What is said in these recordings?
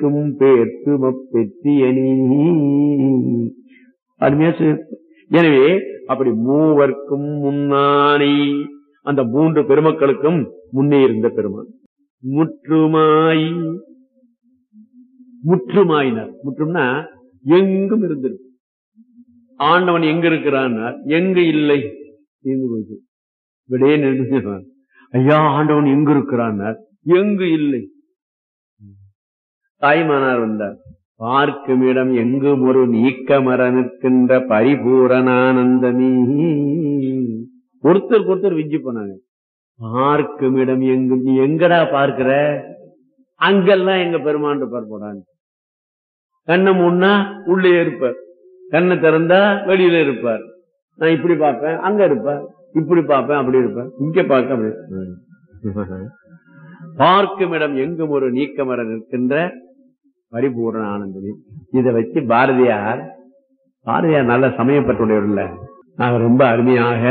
பெற்றிக்கும் பேர்த்தும பெற்றியனி அருமையா சொல்லி- எனவே அப்படி மூவர்க்கும் முன்னானி அந்த மூன்று பெருமக்களுக்கும் முன்னே இருந்த பெருமான் முற்றுமாய் முற்றுமாயினார் முற்றும்னா எங்கும் இருந்திருக்கு ஆண்டவன் எங்க இருக்கிறான்னார் எங்க இல்லை தீர்ந்து போயிட்டு விடையே நின்று ஐயா ஆண்டவன் எங்க இருக்கிறான்னார் எங்கு இல்லை தாய்மானார் வந்தார் பார்க்கும் இடம் எங்கும் ஒரு நீக்கமர நிற்கின்ற பரிபூரணானந்தமீ ஒருத்தருக்கு ஒருத்தர் விஞ்சி போனாங்க பார்க்கும் இடம் எங்கும் நீ எங்கடா பார்க்கிற அங்கெல்லாம் எங்க பெருமாண்டு பார்ப்போடான்னு கண்ணை மூடனா உள்ளே இருப்பார் கண்ணை திறந்தா வெளியில இருப்பார் நான் இப்படி பார்ப்பேன் அங்க இருப்பார் இப்படி பார்ப்பேன் அப்படி இருப்பேன் இங்க பார்க்க அப்படி ம். பார்க்கும் இடம் எங்கும் ஒரு நீக்கமர நிற்கின்ற பரிபூரண ஆனந்தமே இதை வச்சு பாரதியார் பாரதியார் நல்ல சமயப்பட்டுடையவர்ல நாங்க ரொம்ப அருமையாக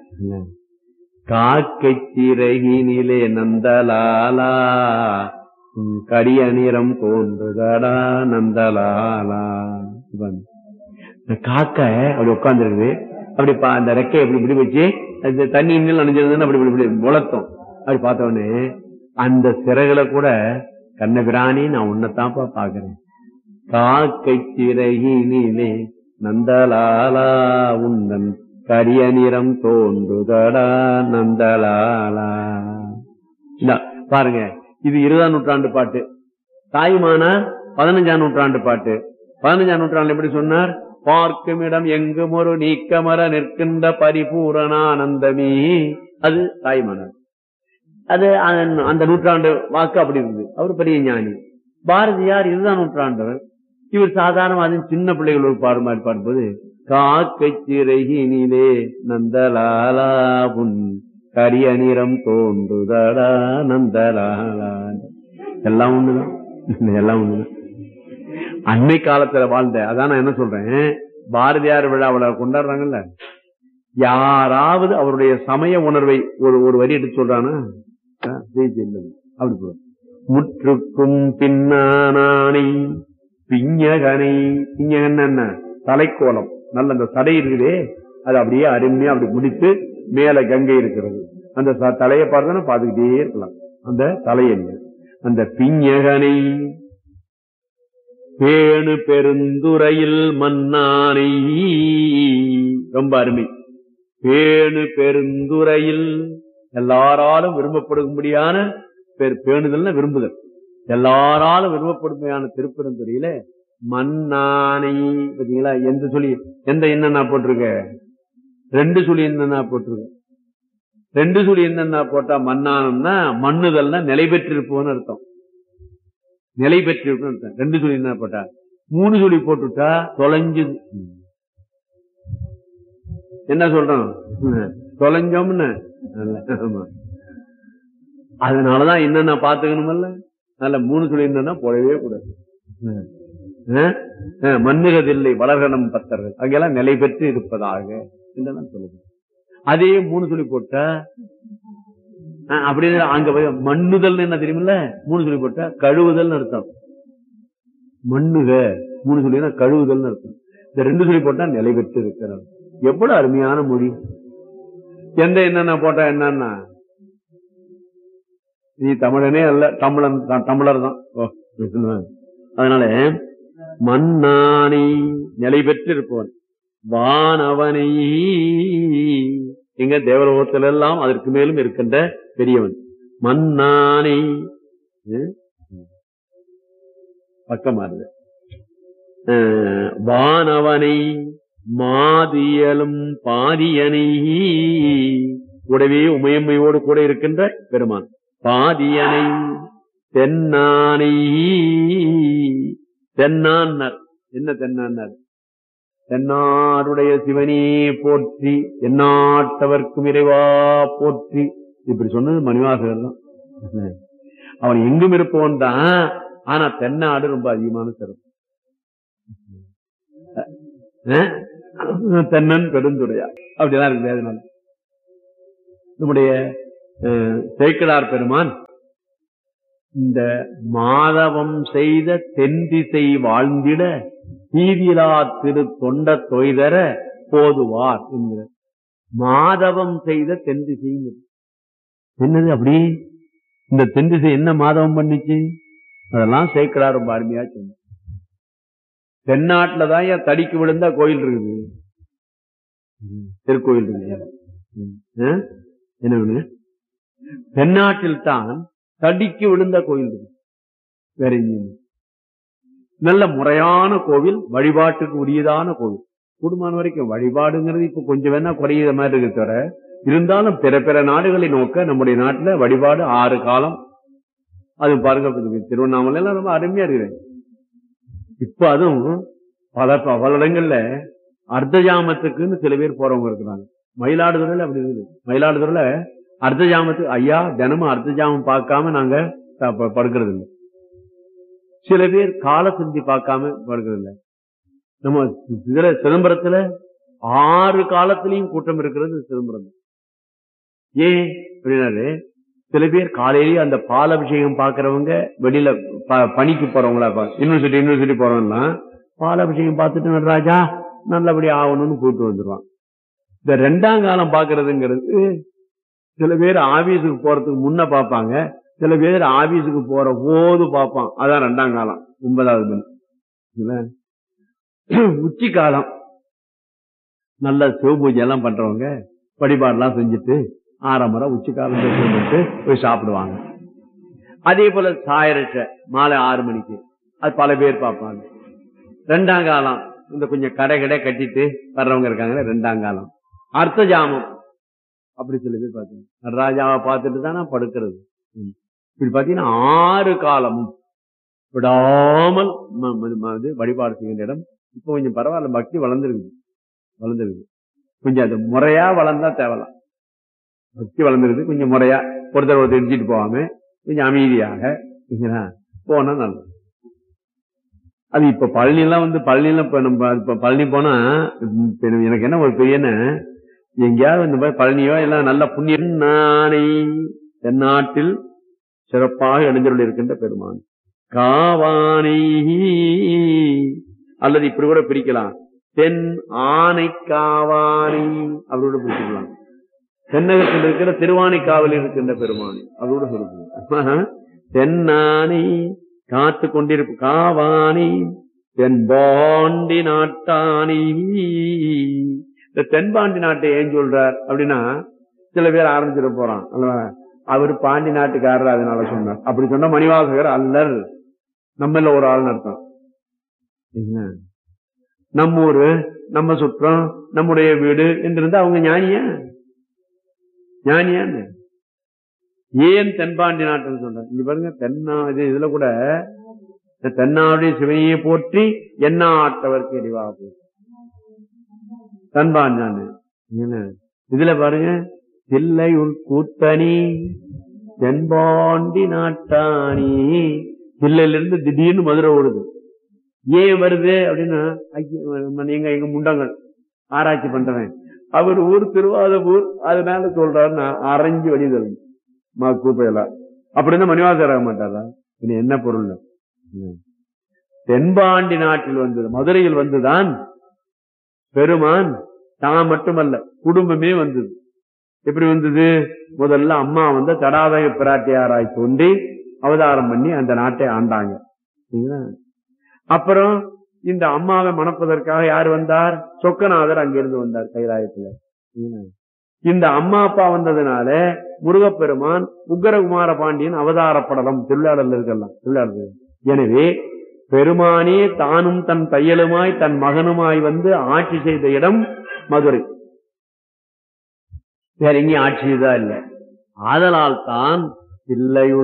காக்கை சிறகினிலே நந்தலாலா உன் கரிய நிறம் தோன்றுதடா நந்தலாலா இவன். இந்த காக்கை அப்படி உட்கார்ந்துருக்குது அப்படி பா- அந்த ரெக்கை இப்படி இப்படி வச்சு அந்த தண்ணி இன்னும் நனைஞ்சிருந்ததுன்னு அப்படி இப்படி இப்படி முளத்தம் அப்படி பார்த்த உடனே அந்த சிறகுல கூட கண்ணபிராணி நான் உன்னைத்தான்ப்பா பாக்குறேன் காக்கை சிறகினிலே நந்தலாலா உந்தன் கரிய நிறம் தோன்றுதடா நந்தலாலா இந்தா, பாருங்க இது இருபதாம் நூற்றாண்டு பாட்டு தாய்மானா பதினஞ்சாம் நூற்றாண்டு பாட்டு பதினஞ்சாம் நூற்றாண்டு எப்படி சொன்னார் பார்க்கும் இடம் எங்கும் ஒரு நீக்கமர நிற்கின்ற பரிபூரணானந்தமே அது தாய்மானார் அது அந்த- அந்த நூற்றாண்டு வாக்கு அப்படி இருந்தது அவர் பெரிய ஞானி பாரதியார் இதுதான் நூற்றாண்டவர் இவர் சாதாரண அதுவும் சின்ன பிள்ளைகள் ஒரு பாடு மாதிரி பாடும்போது காக்கை சிறகினிலே நந்தலாலா உன் கரிய நிறம் தோன்றுதடா நந்தலாலா எல்லாம் ஒண்ணுதான் எல்லாம் ஒண்ணுதான் அன்னை காலத்துல வாழ்ந்த அதான் நான் என்ன சொல்றேன் பாரதியார் விழாவில் கொண்டாடுறாங்கல்ல யாராவது அவருடைய சமய உணர்வை ஒரு ஒரு வரி எடுத்து சொல்றானா ஆ, ஜெயிச்சு இல்லது. அப்படி போடும் முற்றுக்கும் பின்னானானை பிஞகனை பிஞகன் என்ன தலைக்கோலம் நல்ல அந்த சடை இருக்குதே அது அப்படியே அருமையா அப்படி முடித்து மேல கங்கை இருக்கிறது அந்த ச- தலையை பார்த்தா பார்த்துக்கிட்டே இருக்கலாம் அந்த தலையெண்ணு அந்த பிஞகனை பேணு பெருந்துறையில் மன்னானை ரொம்ப அருமை பேணு பெருந்துறையில் எல்லாராலும் விரும்பப்படும்படியான பேர் பேணுதல்னா விரும்புதல் எல்லாராலும் விரும்பப்படும்படியான திருப்பெருந்துறையில மன்னானை பாத்தீங்களா எந்த சொல்லி எந்த என்னன்னா போட்டிருக்க ரெண்டு சொல்லி என்னன்னா போட்டிருக்க ரெண்டு சொல்லி என்னன்னா போட்டா மன்னானம்னா மண்ணுதல்னா நிலை பெற்றிருப்போம்னு அர்த்தம் நிலை பெற்றிருக்கும் அர்த்தம் ரெண்டு சொல்லி என்ன போட்டா மூணு சொல்லி போட்டுட்டா தொலைஞ்சுது என்ன சொல்றோம் ம், தொலைஞ்சோம்னு நல்ல, ஆமா. அதனாலதான் என்னென்ன பாத்துக்கணுமல்ல நல்ல மூணு சொல்லி என்னன்னா போடவே கூடாது ம். ஆ? ஆ, மண்ணுகதில்லை வளர்கணம் பத்தர்கள் அங்கெல்லாம் நிலை பெற்று இருப்பதாக என்றெல்லாம் சொல்லுது அதே மூணு சொல்லி போட்டா ஆ, அப்படின்னு அங்க போய் மண்ணுதல் என்ன தெரியுமில்ல மூணு சொல்லி போட்டா கழுவுதல் அர்த்தம் மண்ணுக மூணு சொல்லினா கழுவுதல் அர்த்தம் இந்த ரெண்டு சொல்லி போட்டா நிலை பெற்று இருக்கிறார் எவ்வளவு அருமையான மொழி எந்த என்னென்ன போட்டா என்னன்னா நீ தமிழனே அல்ல தமிழன் தான் தமிழர் தான் ஓ, அதனால மன்னானை நிலை பெற்று இருப்பவன் வானவனை எங்க தேவலோகத்தில் எல்லாம் அதற்கு மேலும் இருக்கின்ற பெரியவன் மன்னானை ம்? பக்கமா இருக்கு அஹ், வானவனை மாதியலும் பாதியனை கூடவே உமையம்மையோடு கூட இருக்கின்ற பெருமான் பாதியனை தென்னானை தென்னான்னர் என்ன தென்னான்னர் தென்னாருடைய சிவனே போற்றி எந்நாட்டவர்க்கும் இறைவா போற்றி இப்படி சொன்னது மணிவாசகர் தான் அவன் எங்கும் இருப்பவன் தான் ஆனா தென்னாடு ரொம்ப அதிகமான சிறப்பு அஹ்? தென்னன் பெருந்துரையா அப்படிதான் இருக்கு அதனால நம்முடைய அஹ், சேக்கிழார் பெருமான் இந்த மாதவம் செய்த தென்திசை வாழ்ந்திட தீவிலா திரு தொண்ட தொய்தர போதுவார் என்கிற மாதவம் செய்த தென்திசைங்கிறது என்னது அப்படி இந்த தென்திசை என்ன மாதவம் பண்ணிச்சு அதெல்லாம் சேர்க்கிறார் ரொம்ப அருமையா சொன்ன தென்னாட்டுல தான் ஏன் தடிக்கு விழுந்தா கோயில் இருக்குது ம், திருக்கோயில் இருக்கு ம், ஆ? என்ன ஒண்ணு தென்னாட்டில் தான் தடிக்கு விழுந்த கோயில் இருக்கு வேற எங்கேயும் இல்லை. நல்ல முறையான கோவில் வழிபாட்டுக்கு உரியதான கோவில் கூடுமான வரைக்கும் வழிபாடுங்கிறது இப்ப கொஞ்சம் வேணா குறையிற மாதிரி இருக்கு தவிர இருந்தாலும் பிற பிற நாடுகளை நோக்க நம்முடைய நாட்டுல வழிபாடு ஆறு காலம் அது பாருங்க இப்ப திருவண்ணாமலை எல்லாம் ரொம்ப அருமையா இருக்குது இப்ப அதுவும் பல பல இடங்கள்ல அர்த்த ஜாமத்துக்குன்னு சில பேர் போறவங்க இருக்கிறாங்க மயிலாடுதுறையில அப்படி இருக்குது மயிலாடுதுறையில அர்த்த ஜாமத்துக்கு ஐயா தினமும் அர்த்த ஜாமம் பார்க்காம நாங்க த- ப- படுக்கிறது இல்லை சில பேர் கால சிந்தி பார்க்காம படுக்கிறது இல்லை நம்ம இதுல சிதம்பரத்துல ஆறு காலத்திலையும் கூட்டம் இருக்கிறது சிதம்பரம் தான். ஏன் அப்படின்னாரு சில பேர் காலையிலேயே அந்த பால் அபிஷேகம் பாக்குறவங்க வெளியில ப- பணிக்கு போறவங்களா இருப்பாங்க யூனிவர்சிட்டி யூனிவர்சிட்டி போறவங்கலாம் பால் அபிஷேகம் பார்த்துட்டு நடராஜா நல்லபடி ஆகணும்னு கூப்பிட்டு வந்துருவான் இந்த ரெண்டாம் காலம் பாக்குறதுங்கிறது சில பேர் ஆபீஸுக்கு போறதுக்கு முன்ன பார்ப்பாங்க சில பேர் ஆபீஸுக்கு போற போது பார்ப்பான் அதான் ரெண்டாம் காலம் ஒன்பதாவது மணி இல்ல? உச்சி காலம் நல்ல சிவபூஜை எல்லாம் பண்றவங்க வழிபாடெல்லாம் செஞ்சுட்டு ஆரம்பரை உச்சி காலம் செஞ்சுட்டு போய் சாப்பிடுவாங்க அதே போல சாயரட்ச மாலை ஆறு மணிக்கு அது பல பேர் பார்ப்பாங்க ரெண்டாம் காலம் இந்த கொஞ்சம் கடை கடை கட்டிட்டு வர்றவங்க இருக்காங்க ரெண்டாம் காலம் அர்த்த ஜாமம் அப்படி சில பேர் பார்த்தீங்க நடராஜாவை பார்த்துட்டு தான் நான் படுக்கிறது ம். இப்படி பார்த்தீங்கன்னா ஆறு காலமும் விடாமல் ம- ம- ம- இது வழிபாடு செய்கின்ற இடம் இப்போ கொஞ்சம் பரவாயில்ல பக்தி வளர்ந்துருக்குது வளர்ந்துருக்குது கொஞ்சம் அது முறையா வளர்ந்தா தேவலாம் பக்தி வளர்ந்துருக்குது கொஞ்சம் முறையா ஒருத்தர் ஒருத்தர் இடிச்சிட்டு போகாம கொஞ்சம் அமைதியாக சரிங்களா? போனா நல்லது அது இப்ப பழனி எல்லாம் வந்து பழனில இப்ப நம்ம இப்ப பழனி போனா இப்ப எனக்கு என்ன ஒரு பெரிய எங்கேயாவது இந்த மாதிரி பழனியோ எல்லாம் நல்ல புண்ணியம் நானை தென்னாட்டில் சிறப்பாக இளைஞர்கள் இருக்கின்ற பெருமான் காவானை அல்லது இப்படி கூட பிரிக்கலாம் தென் ஆனை காவானை அவரோட பிடிச்சிக்கலாம் தென்னகத்தில் இருக்கிற திருவானைக்காவலில் இருக்கின்ற பெருமான் அவரோட சொல்லுங்க தென்னானை காத்து கொண்டிருப்பு காவானை தென்பாண்டி நாட்டானை இந்த தென்பாண்டி நாட்டை ஏன் சொல்றார் அப்படின்னா சில பேர் ஆரம்பிச்சிட போறான் அல்லவா அவர் பாண்டி நாட்டுக்காரர் அதனால சொன்னார் அப்படி சொன்ன மணிவாசகர் அல்லர் நம்மள ஒரு ஆள் அர்த்தம் என்ன? நம்ம ஊரு நம்ம சுற்றம் நம்முடைய வீடு என்றிருந்தா அவங்க ஞானியா ஞானியான்னு ஏன் தென்பாண்டி நாட்டுன்னு சொல்றார் இங்க பாருங்க தென்னா இது இதுல கூட இந்த தென்னாவுடைய சிவனையை போற்றி என்ன ஆட்டவர்க்கு எரிவா போய் தென்பாண்டாண்டு என்ன? இதுல பாருங்க தில்லை உள் கூத்தனி தென்பாண்டி நாட்டாணி தில்லையில இருந்து திடீர்னு மதுரை ஓடுது ஏன் வருது அப்படின்னா ஐய, நீங்க எங்க முண்டங்கள் ஆராய்ச்சி பண்றவன் அவர் ஊர் திருவாதூர் அதனால சொல்றாரு நான் அரைஞ்சு வழி தரும் மா கூப்பையெல்லாம் அப்படின்னா மணிவாசர் ஆக மாட்டாரா இது என்ன பொருள் ம். தென்பாண்டி நாட்டில் வந்தது மதுரையில் வந்துதான் பெருமான் தான் மட்டுமல்ல குடும்பமே வந்தது எப்படி வந்தது முதல்ல அம்மா வந்து தடாதக பிராட்டியாராய் தோன்றி அவதாரம் பண்ணி அந்த நாட்டை ஆண்டாங்க சரிங்களா? அப்புறம் இந்த அம்மாவை மணப்பதற்காக யார் வந்தார் சொக்கநாதர் அங்கிருந்து வந்தார் கைலாயத்துல சரிங்களா? இந்த அம்மா அப்பா வந்ததுனால முருகப்பெருமான் உக்கரகுமார பாண்டியன் அவதாரப்படலம் திருவிழாடல் இருக்கலாம் திருவிழாடல் எனவே பெருமானே தானும் தன் தையலுமாய் தன் மகனுமாய் வந்து ஆட்சி செய்த இடம் மதுரை வேற எங்கேயும் ஆட்சி செய்ததா இல்லை ஆதலால் தான் தில்லையுள்